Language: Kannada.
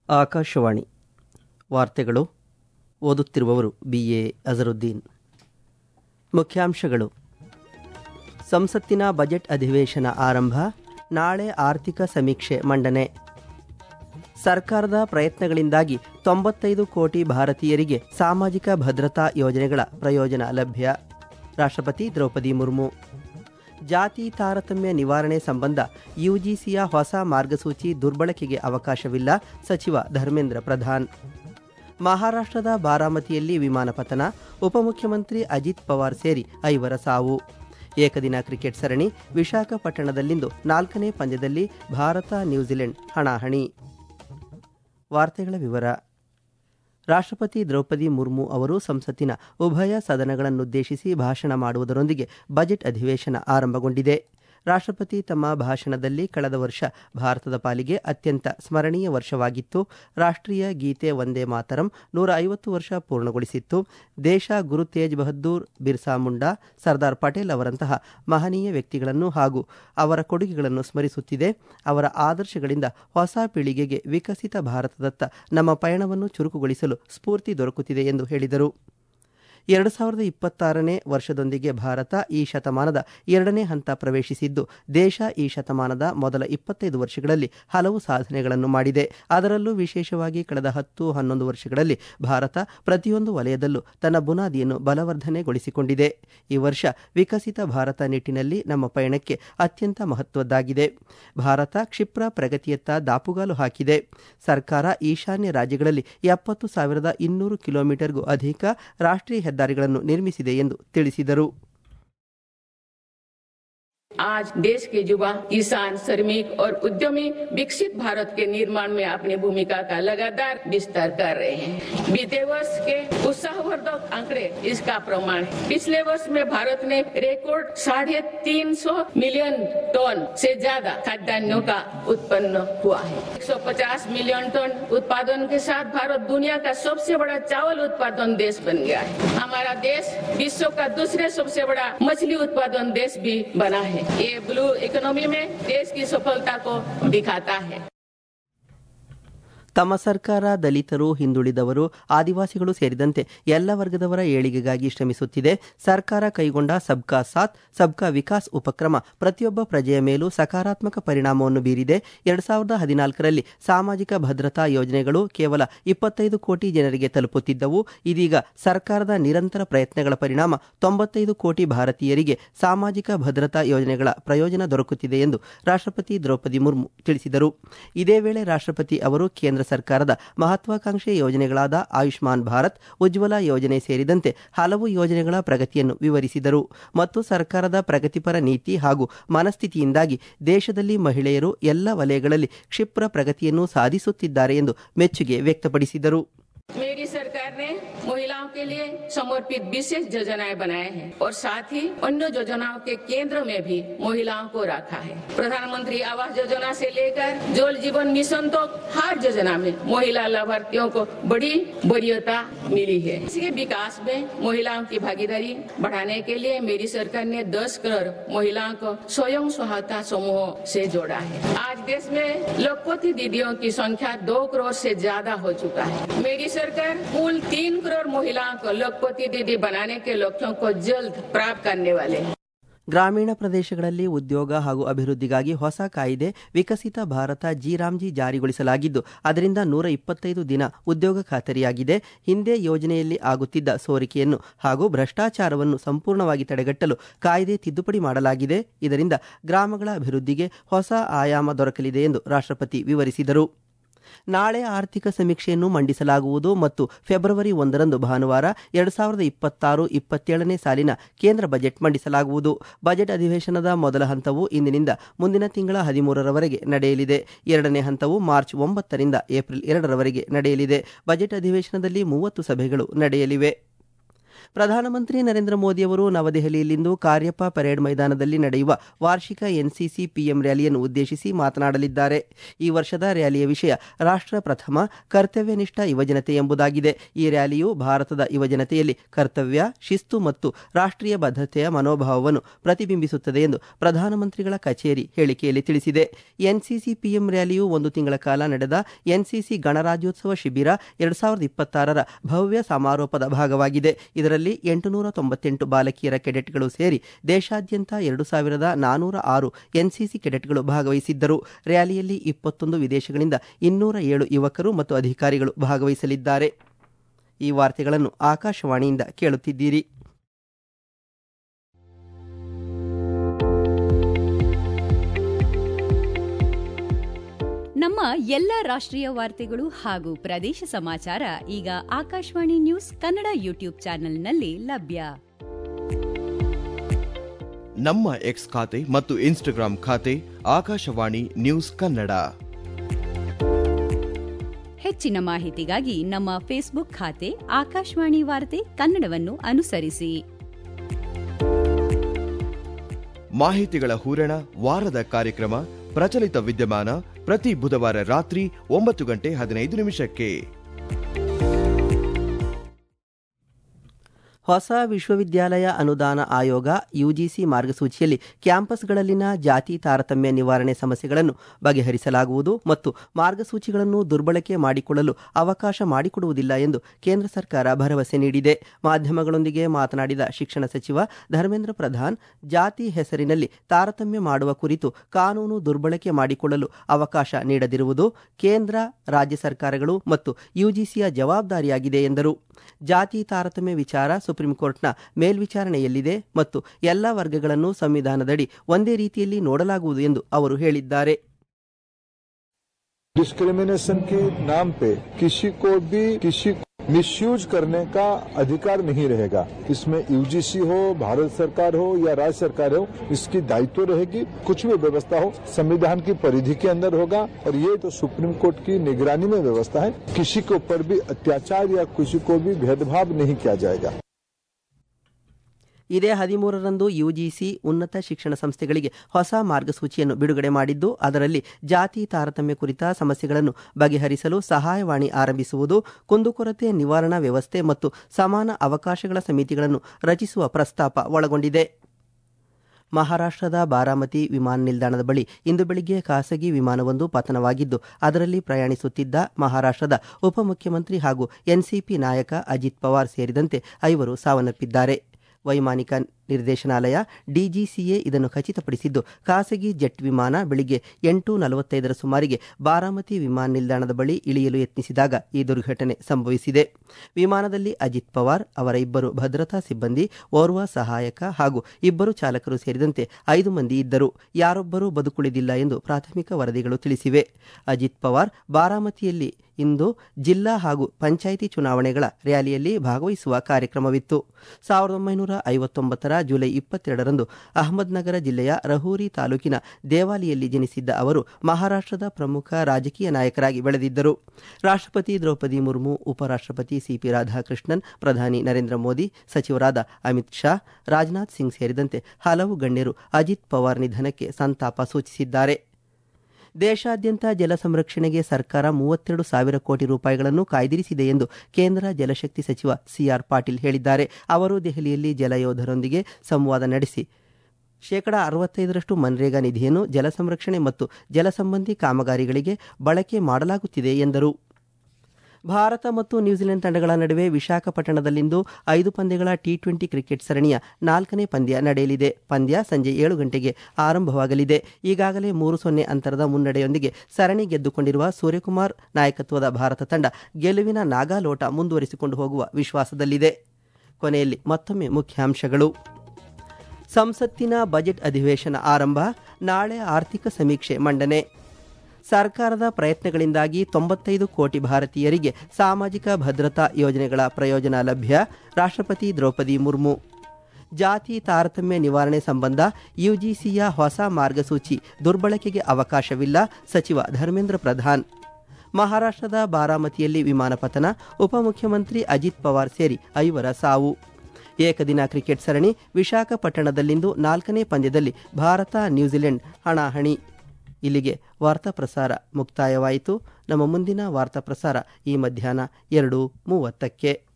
ಆಕಾಶವಾಣಿ ವಾರ್ತೆಗಳು ಓದುತ್ತಿರುವವರು ಬಿ ಎ ಅಜರುದ್ದೀನ್ ಮುಖ್ಯಾಂಶಗಳು ಸಂಸತ್ತಿನ ಬಜೆಟ್ ಅಧಿವೇಶನ ಆರಂಭ ನಾಳೆ ಆರ್ಥಿಕ ಸಮೀಕ್ಷೆ ಮಂಡನೆ ಸರ್ಕಾರದ ಪ್ರಯತ್ನಗಳಿಂದಾಗಿ ತೊಂಬತ್ತೈದು ಕೋಟಿ ಭಾರತೀಯರಿಗೆ ಸಾಮಾಜಿಕ ಭದ್ರತಾ ಯೋಜನೆಗಳ ಪ್ರಯೋಜನ ಲಭ್ಯ ರಾಷ್ಟ್ರಪತಿ ದ್ರೌಪದಿ ಮುರ್ಮು ಜಾತಿ ತಾರತಮ್ಯ ನಿವಾರಣೆ ಸಂಬಂಧ ಯುಜಿಸಿಯ ಹೊಸ ಮಾರ್ಗಸೂಚಿ ದುರ್ಬಳಕೆಗೆ ಅವಕಾಶವಿಲ್ಲ ಸಚಿವ ಧರ್ಮೇಂದ್ರ ಪ್ರಧಾನ್ ಮಹಾರಾಷ್ಟ್ರದ ಬಾರಾಮತಿಯಲ್ಲಿ ವಿಮಾನ ಪತನ ಉಪಮುಖ್ಯಮಂತ್ರಿ ಅಜಿತ್ ಪವಾರ್ ಸೇರಿ ಐವರ ಸಾವು ಏಕದಿನ ಕ್ರಿಕೆಟ್ ಸರಣಿ ವಿಶಾಖಪಟ್ಟಣದಲ್ಲಿಂದು ನಾಲ್ಕನೇ ಪಂದ್ಯದಲ್ಲಿ ಭಾರತ ನ್ಯೂಜಿಲೆಂಡ್ ಹಣಾಹಣಿ ವಾರ್ತೆಗಳ ವಿವರ ರಾಷ್ಟ್ರಪತಿ ದ್ರೌಪದಿ ಮುರ್ಮು ಅವರು ಸಂಸತ್ತಿನ ಉಭಯ ಸದನಗಳನ್ನುದ್ದೇಶಿಸಿ ಭಾಷಣ ಮಾಡುವುದರೊಂದಿಗೆ ಬಜೆಟ್ ಅಧಿವೇಶನ ಆರಂಭಗೊಂಡಿದೆ ರಾಷ್ಟ್ರಪತಿ ತಮ್ಮ ಭಾಷಣದಲ್ಲಿ ಕಳೆದ ವರ್ಷ ಭಾರತದ ಪಾಲಿಗೆ ಅತ್ಯಂತ ಸ್ಮರಣೀಯ ವರ್ಷವಾಗಿತ್ತು ರಾಷ್ಟ್ರೀಯ ಗೀತೆ ವಂದೇ ಮಾತರಂ ನೂರ ಐವತ್ತು ವರ್ಷ ಪೂರ್ಣಗೊಳಿಸಿತ್ತು ದೇಶ ಗುರು ತೇಜ್ ಬಹದ್ದೂರ್ ಬಿರ್ಸಾ ಮುಂಡಾ ಸರ್ದಾರ್ ಪಟೇಲ್ ಅವರಂತಹ ಮಹನೀಯ ವ್ಯಕ್ತಿಗಳನ್ನು ಹಾಗೂ ಅವರ ಕೊಡುಗೆಗಳನ್ನು ಸ್ಮರಿಸುತ್ತಿದೆ ಅವರ ಆದರ್ಶಗಳಿಂದ ಹೊಸ ಪೀಳಿಗೆಗೆ ವಿಕಸಿತ ಭಾರತದತ್ತ ನಮ್ಮ ಪಯಣವನ್ನು ಚುರುಕುಗೊಳಿಸಲು ಸ್ಫೂರ್ತಿ ದೊರಕುತ್ತಿದೆ ಎಂದು ಹೇಳಿದರು ಎರಡು ಸಾವಿರದ ಇಪ್ಪತ್ತಾರನೇ ವರ್ಷದೊಂದಿಗೆ ಭಾರತ ಈ ಶತಮಾನದ ಎರಡನೇ ಹಂತ ಪ್ರವೇಶಿಸಿದ್ದು ದೇಶ ಈ ಶತಮಾನದ ಮೊದಲ ಇಪ್ಪತ್ತೈದು ವರ್ಷಗಳಲ್ಲಿ ಹಲವು ಸಾಧನೆಗಳನ್ನು ಮಾಡಿದೆ ಅದರಲ್ಲೂ ವಿಶೇಷವಾಗಿ ಕಳೆದ ಹತ್ತು ಹನ್ನೊಂದು ವರ್ಷಗಳಲ್ಲಿ ಭಾರತ ಪ್ರತಿಯೊಂದು ವಲಯದಲ್ಲೂ ತನ್ನ ಬುನಾದಿಯನ್ನು ಬಲವರ್ಧನೆಗೊಳಿಸಿಕೊಂಡಿದೆ ಈ ವರ್ಷ ವಿಕಸಿತ ಭಾರತ ನಿಟ್ಟಿನಲ್ಲಿ ನಮ್ಮ ಪಯಣಕ್ಕೆ ಅತ್ಯಂತ ಮಹತ್ವದ್ದಾಗಿದೆ ಭಾರತ ಕ್ಷಿಪ್ರ ಪ್ರಗತಿಯತ್ತ ದಾಪುಗಾಲು ಹಾಕಿದೆ ಸರ್ಕಾರ ಈಶಾನ್ಯ ರಾಜ್ಯಗಳಲ್ಲಿ ಎಪ್ಪತ್ತು ಸಾವಿರದ ಇನ್ನೂರು ಕಿಲೋಮೀಟರ್ಗೂ ಅಧಿಕ ರಾಷ್ಟ್ರೀಯ ಹೆದ್ದಾರಿಗಳನ್ನು ನಿರ್ಮಿಸಿದೆ ಎಂದು ತಿಳಿಸಿದರು आज देश के युवा किसान श्रमिक और उद्यमी विकसित भारत के निर्माण में अपनी भूमिका का लगातार विस्तार कर रहे हैं बीते वर्ष के उत्साहवर्धक आंकड़े इसका प्रमाण है पिछले वर्ष में भारत ने रिकॉर्ड साढ़े तीन सौ मिलियन टन से ज्यादा खाद्यान्नों का उत्पन्न हुआ है 150 मिलियन टन उत्पादन के साथ भारत दुनिया का सबसे बड़ा चावल उत्पादन देश बन गया है हमारा देश विश्व का दूसरे सबसे बड़ा मछली उत्पादन देश भी बना है ये ब्लू इकोनॉमी में देश की सफलता को दिखाता है ತಮ್ಮ ಸರ್ಕಾರ ದಲಿತರು ಹಿಂದುಳಿದವರು ಆದಿವಾಸಿಗಳು ಸೇರಿದಂತೆ ಎಲ್ಲ ವರ್ಗದವರ ಏಳಿಗೆಗಾಗಿ ಶ್ರಮಿಸುತ್ತಿದೆ ಸರ್ಕಾರ ಕೈಗೊಂಡ ಸಬ್ಕಾ ಸಾಥ್ ಸಬ್ಕಾ ವಿಕಾಸ್ ಉಪಕ್ರಮ ಪ್ರತಿಯೊಬ್ಬ ಪ್ರಜೆಯ ಮೇಲೂ ಸಕಾರಾತ್ಮಕ ಪರಿಣಾಮವನ್ನು ಬೀರಿದೆ ಎರಡು ಸಾವಿರದ ಹದಿನಾಲ್ಕರಲ್ಲಿ ಸಾಮಾಜಿಕ ಭದ್ರತಾ ಯೋಜನೆಗಳು ಕೇವಲ ಇಪ್ಪತ್ತೈದು ಕೋಟಿ ಜನರಿಗೆ ತಲುಪುತ್ತಿದ್ದವು ಇದೀಗ ಸರ್ಕಾರದ ನಿರಂತರ ಪ್ರಯತ್ನಗಳ ಪರಿಣಾಮ ತೊಂಬತ್ತೈದು ಕೋಟಿ ಭಾರತೀಯರಿಗೆ ಸಾಮಾಜಿಕ ಭದ್ರತಾ ಯೋಜನೆಗಳ ಪ್ರಯೋಜನ ದೊರಕುತ್ತಿದೆ ಎಂದು ರಾಷ್ಟ್ರಪತಿ ದ್ರೌಪದಿ ಮುರ್ಮು ತಿಳಿಸಿದರು ಇದೇ ವೇಳೆ ರಾಷ್ಟ್ರಪತಿ ಅವರು ಕೇಂದ್ರ ಸರ್ಕಾರದ ಮಹತ್ವಾಕಾಂಕ್ಷೆ ಯೋಜನೆಗಳಾದ ಆಯುಷ್ಮಾನ್ ಭಾರತ್ ಉಜ್ವಲ ಯೋಜನೆ ಸೇರಿದಂತೆ ಹಲವು ಯೋಜನೆಗಳ ಪ್ರಗತಿಯನ್ನು ವಿವರಿಸಿದರು ಮತ್ತು ಸರ್ಕಾರದ ಪ್ರಗತಿಪರ ನೀತಿ ಹಾಗೂ ಮನಸ್ಥಿತಿಯಿಂದಾಗಿ ದೇಶದಲ್ಲಿ ಮಹಿಳೆಯರು ಎಲ್ಲ ವಲಯಗಳಲ್ಲಿ ಕ್ಷಿಪ್ರ ಪ್ರಗತಿಯನ್ನು ಸಾಧಿಸುತ್ತಿದ್ದಾರೆ ಎಂದು ಮೆಚ್ಚುಗೆ ವ್ಯಕ್ತಪಡಿಸಿದರು मेरी सरकार ने महिलाओं के लिए समर्पित विशेष योजनाएं बनाए हैं और साथ ही अन्य योजनाओं के केंद्र में भी महिलाओं को रखा है प्रधानमंत्री आवास योजना से लेकर जल जीवन मिशन तक तो हर योजना में महिला लाभार्थियों को बड़ी वरीयता मिली है इसके विकास में महिलाओं की भागीदारी बढ़ाने के लिए मेरी सरकार ने 10 करोड़ महिलाओं को स्वयं सहायता समूह से जोड़ा है आज देश में लखपति दीदियों की संख्या दो करोड़ से ज्यादा हो चुका है मेरी सरकार कुल तीन करोड़ महिलाओं को लखपति दीदी बनाने के लक्ष्यों को जल्द प्राप्त करने वाले हैं ಗ್ರಾಮೀಣ ಪ್ರದೇಶಗಳಲ್ಲಿ ಉದ್ಯೋಗ ಹಾಗೂ ಅಭಿವೃದ್ಧಿಗಾಗಿ ಹೊಸ ಕಾಯ್ದೆ ವಿಕಸಿತ ಭಾರತ ಜಿರಾಮ್ಜಿ ಜಾರಿಗೊಳಿಸಲಾಗಿದ್ದು ಅದರಿಂದ ನೂರ ಇಪ್ಪತ್ತೈದು ದಿನ ಉದ್ಯೋಗ ಖಾತರಿಯಾಗಿದೆ ಹಿಂದೆ ಯೋಜನೆಯಲ್ಲಿ ಆಗುತ್ತಿದ್ದ ಸೋರಿಕೆಯನ್ನು ಹಾಗೂ ಭ್ರಷ್ಟಾಚಾರವನ್ನು ಸಂಪೂರ್ಣವಾಗಿ ತಡೆಗಟ್ಟಲು ಕಾಯ್ದೆ ತಿದ್ದುಪಡಿ ಮಾಡಲಾಗಿದೆ ಇದರಿಂದ ಗ್ರಾಮಗಳ ಅಭಿವೃದ್ಧಿಗೆ ಹೊಸ ಆಯಾಮ ದೊರಕಲಿದೆ ಎಂದು ರಾಷ್ಟ್ರಪತಿ ವಿವರಿಸಿದರು ನಾಳೆ ಆರ್ಥಿಕ ಸಮೀಕ್ಷೆಯನ್ನು ಮಂಡಿಸಲಾಗುವುದು ಮತ್ತು ಫೆಬ್ರವರಿ ಒಂದರಂದು ಭಾನುವಾರ ಎರಡು ಸಾವಿರದ ಇಪ್ಪತ್ತಾರು ಇಪ್ಪತ್ತೇಳನೇ ಸಾಲಿನ ಕೇಂದ್ರ ಬಜೆಟ್ ಮಂಡಿಸಲಾಗುವುದು ಬಜೆಟ್ ಅಧಿವೇಶನದ ಮೊದಲ ಹಂತವು ಇಂದಿನಿಂದ ಮುಂದಿನ ತಿಂಗಳ ಹದಿಮೂರರವರೆಗೆ ನಡೆಯಲಿದೆ ಎರಡನೇ ಹಂತವು ಮಾರ್ಚ್ ಒಂಬತ್ತರಿಂದ ಏಪ್ರಿಲ್ ಎರಡರವರೆಗೆ ನಡೆಯಲಿದೆ ಬಜೆಟ್ ಅಧಿವೇಶನದಲ್ಲಿ ಮೂವತ್ತು ಸಭೆಗಳು ನಡೆಯಲಿವೆ ಪ್ರಧಾನಮಂತ್ರಿ ನರೇಂದ್ರ ಮೋದಿಯವರು ನವದೆಹಲಿಯಲ್ಲಿಂದು ಕಾರ್ಯಪ್ಪ ಪರೇಡ್ ಮೈದಾನದಲ್ಲಿ ನಡೆಯುವ ವಾರ್ಷಿಕ ಎನ್ಸಿಸಿ ಪಿಎಂ ರ್ಯಾಲಿಯನ್ನು ಉದ್ದೇಶಿಸಿ ಮಾತನಾಡಲಿದ್ದಾರೆ ಈ ವರ್ಷದ ರ್ಯಾಲಿಯ ವಿಷಯ ರಾಷ್ಟ್ರ ಪ್ರಥಮ ಕರ್ತವ್ಯನಿಷ್ಠ ಯುವಜನತೆ ಎಂಬುದಾಗಿದೆ ಈ ರ್ಯಾಲಿಯು ಭಾರತದ ಯುವಜನತೆಯಲ್ಲಿ ಕರ್ತವ್ಯ ಶಿಸ್ತು ಮತ್ತು ರಾಷ್ಟ್ರೀಯ ಬದ್ಧತೆಯ ಮನೋಭಾವವನ್ನು ಪ್ರತಿಬಿಂಬಿಸುತ್ತದೆ ಎಂದು ಪ್ರಧಾನಮಂತ್ರಿಗಳ ಕಚೇರಿ ಹೇಳಿಕೆಯಲ್ಲಿ ತಿಳಿಸಿದೆ ಎನ್ಸಿಸಿ ಪಿಎಂ ರ್ಯಾಲಿಯು ಒಂದು ತಿಂಗಳ ಕಾಲ ನಡೆದ ಎನ್ಸಿಸಿ ಗಣರಾಜ್ಯೋತ್ಸವ ಶಿಬಿರ ಎರಡು ಸಾವಿರದ ಇಪ್ಪತ್ತಾರರ ಭವ್ಯ ಸಮಾರೋಪದ ಭಾಗವಾಗಿದೆ ಇದರಲ್ಲಿ ಎಂಟುನೂರ ತೊಂಬತ್ತೆಂಟು ಬಾಲಕಿಯರ ಕೆಡೆಟ್ಗಳು ಸೇರಿ ದೇಶಾದ್ಯಂತ ಎರಡು ಸಾವಿರದ ನಾನೂರ ಆರು ಎನ್ಸಿಸಿ ಕೆಡೆಟ್ಗಳು ಭಾಗವಹಿಸಿದ್ದರು ರ್ಯಾಲಿಯಲ್ಲಿ ಇಪ್ಪತ್ತೊಂದು ವಿದೇಶಗಳಿಂದ ಇನ್ನೂರ ಏಳು ಯುವಕರು ಮತ್ತು ಅಧಿಕಾರಿಗಳು ಭಾಗವಹಿಸಲಿದ್ದಾರೆ ಈ ವಾರ್ತೆಗಳನ್ನು ಆಕಾಶವಾಣಿಯಿಂದ ಕೇಳುತ್ತಿದ್ದೀರಿ ನಮ್ಮ ಎಲ್ಲ ರಾಷ್ಟ್ರೀಯ ವಾರ್ತೆಗಳು ಹಾಗೂ ಪ್ರದೇಶ ಸಮಾಚಾರ ಈಗ ಆಕಾಶವಾಣಿ ನ್ಯೂಸ್ ಕನ್ನಡ ಯೂಟ್ಯೂಬ್ ಚಾನೆಲ್ನಲ್ಲಿ ಲಭ್ಯ ನಮ್ಮ ಎಕ್ಸ್ ಖಾತೆ ಮತ್ತು ಇನ್ಸ್ಟಾಗ್ರಾಂ ಖಾತೆ ಆಕಾಶವಾಣಿ ನ್ಯೂಸ್ ಕನ್ನಡ ಹೆಚ್ಚಿನ ಮಾಹಿತಿಗಾಗಿ ನಮ್ಮ ಫೇಸ್ಬುಕ್ ಖಾತೆ ಆಕಾಶವಾಣಿ ವಾರ್ತೆ ಕನ್ನಡವನ್ನು ಅನುಸರಿಸಿ ಮಾಹಿತಿಗಳ ಹೂರಣ ವಾರದ ಕಾರ್ಯಕ್ರಮ ಪ್ರಚಲಿತ ವಿದ್ಯಮಾನ ಪ್ರತಿ ಬುಧವಾರ ರಾತ್ರಿ ಒಂಬತ್ತು ಗಂಟೆ ಹದಿನೈದು ನಿಮಿಷಕ್ಕೆ ಹೊಸ ವಿಶ್ವವಿದ್ಯಾಲಯ ಅನುದಾನ ಆಯೋಗ ಯುಜಿಸಿ ಮಾರ್ಗಸೂಚಿಯಲ್ಲಿ ಕ್ಯಾಂಪಸ್ಗಳಲ್ಲಿನ ಜಾತಿ ತಾರತಮ್ಯ ನಿವಾರಣೆ ಸಮಸ್ಯೆಗಳನ್ನು ಬಗೆಹರಿಸಲಾಗುವುದು ಮತ್ತು ಮಾರ್ಗಸೂಚಿಗಳನ್ನು ದುರ್ಬಳಕೆ ಮಾಡಿಕೊಳ್ಳಲು ಅವಕಾಶ ಮಾಡಿಕೊಡುವುದಿಲ್ಲ ಎಂದು ಕೇಂದ್ರ ಸರ್ಕಾರ ಭರವಸೆ ನೀಡಿದೆ ಮಾಧ್ಯಮಗಳೊಂದಿಗೆ ಮಾತನಾಡಿದ ಶಿಕ್ಷಣ ಸಚಿವ ಧರ್ಮೇಂದ್ರ ಪ್ರಧಾನ್ ಜಾತಿ ಹೆಸರಿನಲ್ಲಿ ತಾರತಮ್ಯ ಮಾಡುವ ಕುರಿತು ಕಾನೂನು ದುರ್ಬಳಕೆ ಮಾಡಿಕೊಳ್ಳಲು ಅವಕಾಶ ನೀಡದಿರುವುದು ಕೇಂದ್ರ ರಾಜ್ಯ ಸರ್ಕಾರಗಳು ಮತ್ತು ಯುಜಿಸಿಯ ಜವಾಬ್ದಾರಿಯಾಗಿದೆ ಎಂದರು ಜಾತಿ ತಾರತಮ್ಯ ವಿಚಾರ ಸುಪ್ರೀಂ ಕೋರ್ಟ್ನ ಮೇಲ್ವಿಚಾರಣೆಯಲ್ಲಿದೆ ಮತ್ತು ಎಲ್ಲ ವರ್ಗಗಳನ್ನು ಸಂವಿಧಾನದಡಿ ಒಂದೇ ರೀತಿಯಲ್ಲಿ ನೋಡಲಾಗುವುದು ಎಂದು ಅವರು ಹೇಳಿದ್ದಾರೆ डिस्क्रिमिनेशन के नाम पे किसी को भी किसी मिसयूज करने का अधिकार नहीं रहेगा इसमें यूजीसी हो भारत सरकार हो या राज्य सरकार हो इसकी दायित्व रहेगी कुछ भी व्यवस्था हो संविधान की परिधि के अंदर होगा और ये तो सुप्रीम कोर्ट की निगरानी में व्यवस्था है किसी के ऊपर भी अत्याचार या किसी को भी भेदभाव नहीं किया जाएगा ಇದೇ ಹದಿಮೂರರಂದು ಯುಜಿಸಿ ಉನ್ನತ ಶಿಕ್ಷಣ ಸಂಸ್ಥೆಗಳಿಗೆ ಹೊಸ ಮಾರ್ಗಸೂಚಿಯನ್ನು ಬಿಡುಗಡೆ ಮಾಡಿದ್ದು ಅದರಲ್ಲಿ ಜಾತಿ ತಾರತಮ್ಯ ಕುರಿತ ಸಮಸ್ಯೆಗಳನ್ನು ಬಗೆಹರಿಸಲು ಸಹಾಯವಾಣಿ ಆರಂಭಿಸುವುದು ಕುಂದುಕೊರತೆ ನಿವಾರಣಾ ವ್ಯವಸ್ಥೆ ಮತ್ತು ಸಮಾನ ಅವಕಾಶಗಳ ಸಮಿತಿಗಳನ್ನು ರಚಿಸುವ ಪ್ರಸ್ತಾಪ ಒಳಗೊಂಡಿದೆ ಮಹಾರಾಷ್ಟ್ರದ ಬಾರಾಮತಿ ವಿಮಾನ ನಿಲ್ದಾಣದ ಬಳಿ ಇಂದು ಬೆಳಿಗ್ಗೆ ಖಾಸಗಿ ವಿಮಾನವೊಂದು ಪತನವಾಗಿದ್ದು ಅದರಲ್ಲಿ ಪ್ರಯಾಣಿಸುತ್ತಿದ್ದ ಮಹಾರಾಷ್ಟ್ರದ ಉಪಮುಖ್ಯಮಂತ್ರಿ ಹಾಗೂ ಎನ್ಸಿಪಿ ನಾಯಕ ಅಜಿತ್ ಪವಾರ್ ಸೇರಿದಂತೆ ಐವರು ಸಾವನ್ನಪ್ಪಿದ್ದಾರೆ ವೈಮಾನಿಕ ನಿರ್ದೇಶನಾಲಯ ಡಿಜಿಸಿಎ ಇದನ್ನು ಖಚಿತಪಡಿಸಿದ್ದು ಖಾಸಗಿ ಜೆಟ್ ವಿಮಾನ ಬೆಳಿಗ್ಗೆ ಎಂಟು ನಲವತ್ತೈದರ ಸುಮಾರಿಗೆ ಬಾರಾಮತಿ ವಿಮಾನ ನಿಲ್ದಾಣದ ಬಳಿ ಇಳಿಯಲು ಯತ್ನಿಸಿದಾಗ ಈ ದುರ್ಘಟನೆ ಸಂಭವಿಸಿದೆ ವಿಮಾನದಲ್ಲಿ ಅಜಿತ್ ಪವಾರ್ ಅವರ ಇಬ್ಬರು ಭದ್ರತಾ ಸಿಬ್ಬಂದಿ ಓರ್ವ ಸಹಾಯಕ ಹಾಗೂ ಇಬ್ಬರು ಚಾಲಕರು ಸೇರಿದಂತೆ ಐದು ಮಂದಿ ಇದ್ದರು ಯಾರೊಬ್ಬರೂ ಬದುಕುಳಿದಿಲ್ಲ ಎಂದು ಪ್ರಾಥಮಿಕ ವರದಿಗಳು ತಿಳಿಸಿವೆ ಅಜಿತ್ ಪವಾರ್ ಬಾರಾಮತಿಯಲ್ಲಿ ಇಂದು ಜಿಲ್ಲಾ ಹಾಗೂ ಪಂಚಾಯಿತಿ ಚುನಾವಣೆಗಳ ರ್ಯಾಲಿಯಲ್ಲಿ ಭಾಗವಹಿಸುವ ಕಾರ್ಯಕ್ರಮವಿತ್ತು ಸಾವಿರದ ಒಂಬೈನೂರ ಐವತ್ತೊಂಬತ್ತರ ಜುಲೈ ಇಪ್ಪತ್ತೆರಡರಂದು ಅಹಮದ್ನಗರ ಜಿಲ್ಲೆಯ ರಹೂರಿ ತಾಲೂಕಿನ ದೇವಾಲಿಯಲ್ಲಿ ಜನಿಸಿದ್ದ ಅವರು ಮಹಾರಾಷ್ಟ್ರದ ಪ್ರಮುಖ ರಾಜಕೀಯ ನಾಯಕರಾಗಿ ಬೆಳೆದಿದ್ದರು ರಾಷ್ಟ್ರಪತಿ ದ್ರೌಪದಿ ಮುರ್ಮು ಉಪರಾಷ್ಟ್ರಪತಿ ಸಿಪಿ ರಾಧಾಕೃಷ್ಣನ್ ಪ್ರಧಾನಿ ನರೇಂದ್ರ ಮೋದಿ ಸಚಿವರಾದ ಅಮಿತ್ ಶಾ ರಾಜನಾಥ್ ಸಿಂಗ್ ಸೇರಿದಂತೆ ಹಲವು ಗಣ್ಯರು ಅಜಿತ್ ಪವಾರ್ ನಿಧನಕ್ಕೆ ಸಂತಾಪ ಸೂಚಿಸಿದ್ದಾರೆ ದೇಶಾದ್ಯಂತ ಜಲ ಸಂರಕ್ಷಣೆಗೆ ಸರ್ಕಾರ ಮೂವತ್ತೆರಡು ಸಾವಿರ ಕೋಟಿ ರೂಪಾಯಿಗಳನ್ನು ಕಾಯ್ದಿರಿಸಿದೆ ಎಂದು ಕೇಂದ್ರ ಜಲಶಕ್ತಿ ಸಚಿವ ಸಿಆರ್ ಪಾಟೀಲ್ ಹೇಳಿದ್ದಾರೆ ಅವರು ದೆಹಲಿಯಲ್ಲಿ ಜಲಯೋಧರೊಂದಿಗೆ ಸಂವಾದ ನಡೆಸಿ ಶೇಕಡಾ ಅರವತ್ತೈದರಷ್ಟು ಮನ್ರೇಗಾ ನಿಧಿಯನ್ನು ಜಲ ಸಂರಕ್ಷಣೆ ಮತ್ತು ಜಲ ಸಂಬಂಧಿ ಕಾಮಗಾರಿಗಳಿಗೆ ಬಳಕೆ ಮಾಡಲಾಗುತ್ತಿದೆ ಎಂದರು ಭಾರತ ಮತ್ತು ನ್ಯೂಜಿಲೆಂಡ್ ತಂಡಗಳ ನಡುವೆ ವಿಶಾಖಪಟ್ಟಣದಲ್ಲಿಂದು ಐದು ಪಂದ್ಯಗಳ ಟಿ ಟ್ವೆಂಟಿ ಕ್ರಿಕೆಟ್ ಸರಣಿಯ ನಾಲ್ಕನೇ ಪಂದ್ಯ ನಡೆಯಲಿದೆ ಪಂದ್ಯ ಸಂಜೆ ಏಳು ಗಂಟೆಗೆ ಆರಂಭವಾಗಲಿದೆ ಈಗಾಗಲೇ ಮೂರು ಸೊನ್ನೆ ಅಂತರದ ಮುನ್ನಡೆಯೊಂದಿಗೆ ಸರಣಿ ಗೆದ್ದುಕೊಂಡಿರುವ ಸೂರ್ಯಕುಮಾರ್ ನಾಯಕತ್ವದ ಭಾರತ ತಂಡ ಗೆಲುವಿನ ನಾಗಾಲೋಟ ಮುಂದುವರಿಸಿಕೊಂಡು ಹೋಗುವ ವಿಶ್ವಾಸದಲ್ಲಿದೆ ಕೊನೆಯಲ್ಲಿ ಮತ್ತೊಮ್ಮೆ ಮುಖ್ಯಾಂಶಗಳು ಸಂಸತ್ತಿನ ಬಜೆಟ್ ಅಧಿವೇಶನ ಆರಂಭ ನಾಳೆ ಆರ್ಥಿಕ ಸಮೀಕ್ಷೆ ಮಂಡನೆ ಸರ್ಕಾರದ ಪ್ರಯತ್ನಗಳಿಂದಾಗಿ ತೊಂಬತ್ತೈದು ಕೋಟಿ ಭಾರತೀಯರಿಗೆ ಸಾಮಾಜಿಕ ಭದ್ರತಾ ಯೋಜನೆಗಳ ಪ್ರಯೋಜನ ಲಭ್ಯ ರಾಷ್ಟ್ರಪತಿ ದ್ರೌಪದಿ ಮುರ್ಮು ಜಾತಿ ತಾರತಮ್ಯ ನಿವಾರಣೆ ಸಂಬಂಧ ಯುಜಿಸಿಯ ಹೊಸ ಮಾರ್ಗಸೂಚಿ ದುರ್ಬಳಕೆಗೆ ಅವಕಾಶವಿಲ್ಲ ಸಚಿವ ಧರ್ಮೇಂದ್ರ ಪ್ರಧಾನ್ ಮಹಾರಾಷ್ಟ್ರದ ಬಾರಾಮತಿಯಲ್ಲಿ ವಿಮಾನ ಪತನ ಉಪಮುಖ್ಯಮಂತ್ರಿ ಅಜಿತ್ ಪವಾರ್ ಸೇರಿ ಐವರ ಸಾವು ಏಕದಿನ ಕ್ರಿಕೆಟ್ ಸರಣಿ ವಿಶಾಖಪಟ್ಟಣದಲ್ಲಿಂದು ನಾಲ್ಕನೇ ಪಂದ್ಯದಲ್ಲಿ ಭಾರತ ನ್ಯೂಜಿಲೆಂಡ್ ಹಣಾಹಣಿ ಇಲ್ಲಿಗೆ ವಾರ್ತಾ ಪ್ರಸಾರ ಮುಕ್ತಾಯವಾಯಿತು ನಮ್ಮ ಮುಂದಿನ ವಾರ್ತಾ ಪ್ರಸಾರ ಈ ಮಧ್ಯಾಹ್ನ ಎರಡು ಮೂವತ್ತಕ್ಕೆ